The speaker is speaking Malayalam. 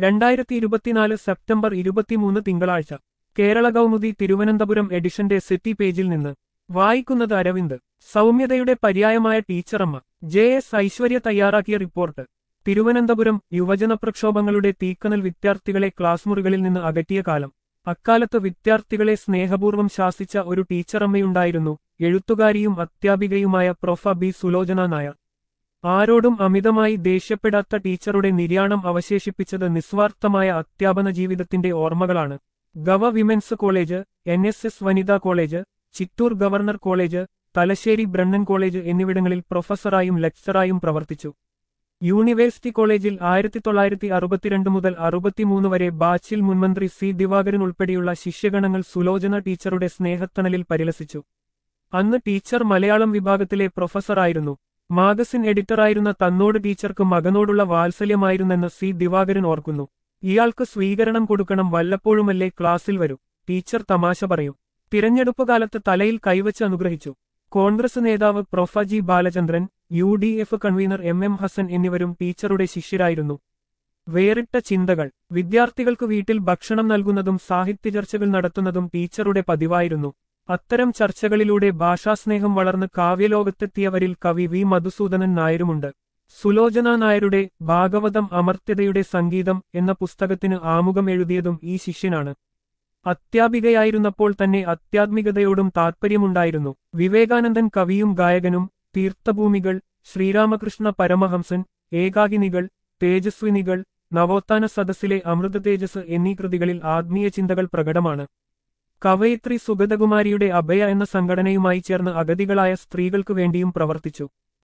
രണ്ടായിരത്തി ഇരുപത്തിനാല് സെപ്റ്റംബർ ഇരുപത്തിമൂന്ന് തിങ്കളാഴ്ച കേരള കൗമുദി തിരുവനന്തപുരം എഡിഷന്റെ സിറ്റി പേജിൽ നിന്ന് വായിക്കുന്നത് അരവിന്ദ് സൗമ്യതയുടെ പര്യായമായ ടീച്ചറമ്മ ജെ എസ് ഐശ്വര്യ തയ്യാറാക്കിയ റിപ്പോർട്ട് തിരുവനന്തപുരം യുവജന പ്രക്ഷോഭങ്ങളുടെ തീക്കനൽ വിദ്യാർത്ഥികളെ ക്ലാസ് മുറികളിൽ നിന്ന് അകറ്റിയ കാലം അക്കാലത്ത് വിദ്യാർത്ഥികളെ സ്നേഹപൂർവ്വം ശാസിച്ച ഒരു ടീച്ചറമ്മയുണ്ടായിരുന്നു എഴുത്തുകാരിയും അധ്യാപികയുമായ പ്രൊഫ ബി സുലോചന നായർ ആരോടും അമിതമായി ദേഷ്യപ്പെടാത്ത ടീച്ചറുടെ നിര്യാണം അവശേഷിപ്പിച്ചത് നിസ്വാർത്ഥമായ അധ്യാപന ജീവിതത്തിന്റെ ഓർമ്മകളാണ് gov women's college N S S വനിതാ college Chittur governor college Thalassery Brennen college എന്നിവിടങ്ങളിൽ പ്രൊഫസറായും ലെക്ചറായും പ്രവർത്തിച്ചു യൂണിവേഴ്സിറ്റി കോളേജിൽ ആയിരത്തി തൊള്ളായിരത്തി അറുപത്തിരണ്ട് മുതൽ അറുപത്തിമൂന്ന് വരെ ബാച്ചിൽ മുൻമന്ത്രി സി ദിവാകരൻ ഉൾപ്പെടെയുള്ള ശിഷ്യഗണങ്ങൾ സുലോചന ടീച്ചറുടെ സ്നേഹത്തണലിൽ പരിലസിച്ചു അന്ന് ടീച്ചർ മലയാളം വിഭാഗത്തിലെ പ്രൊഫസറായിരുന്നു മാഗസിൻ എഡിറ്ററായിരുന്ന തന്നോട് ടീച്ചർക്ക് മകനോടുള്ള വാത്സല്യമായിരുന്നെന്ന് സി ദിവാകരൻ ഓർക്കുന്നു ഇയാൾക്ക് സ്വീകരണം കൊടുക്കണം വല്ലപ്പോഴുമല്ലേ ക്ലാസ്സിൽ വരൂ ടീച്ചർ തമാശ പറയും തിരഞ്ഞെടുപ്പ് കാലത്ത് തലയിൽ കൈവച്ച് അനുഗ്രഹിച്ചു കോൺഗ്രസ് നേതാവ് prof G Balachandran U D F convener M M Hassan എന്നിവരും ടീച്ചറുടെ ശിഷ്യരായിരുന്നു വേറിട്ട ചിന്തകൾ വിദ്യാർത്ഥികൾക്ക് വീട്ടിൽ ഭക്ഷണം നൽകുന്നതും സാഹിത്യ ചർച്ചകൾ നടത്തുന്നതും ടീച്ചറുടെ പതിവായിരുന്നു അത്തരം ചർച്ചകളിലൂടെ ഭാഷാസ്നേഹം വളർന്ന് കാവ്യലോകത്തെത്തിയവരിൽ കവി വി മധുസൂദനൻ നായരുമുണ്ട് സുലോചന നായരുടെ ഭാഗവതം അമർത്യതയുടെ സംഗീതം എന്ന പുസ്തകത്തിന് ആമുഖം എഴുതിയതും ഈ ശിഷ്യനാണ് അധ്യാപികയായിരുന്നപ്പോൾ തന്നെ അത്യാത്മികതയോടും താത്പര്യമുണ്ടായിരുന്നു വിവേകാനന്ദൻ കവിയും ഗായകനും തീർത്ഥഭൂമികൾ ശ്രീരാമകൃഷ്ണ പരമഹംസൻ ഏകാകിനികൾ തേജസ്വിനികൾ നവോത്ഥാന സദസ്സിലെ അമൃത തേജസ് എന്നീ കൃതികളിൽ ആത്മീയ ചിന്തകൾ പ്രകടമാണ് കവയിത്രി സുഗതകുമാരിയുടെ അഭയ എന്ന സംഘടനയുമായി ചേർന്ന് അഗതികളായ സ്ത്രീകൾക്കു വേണ്ടിയും പ്രവർത്തിച്ചു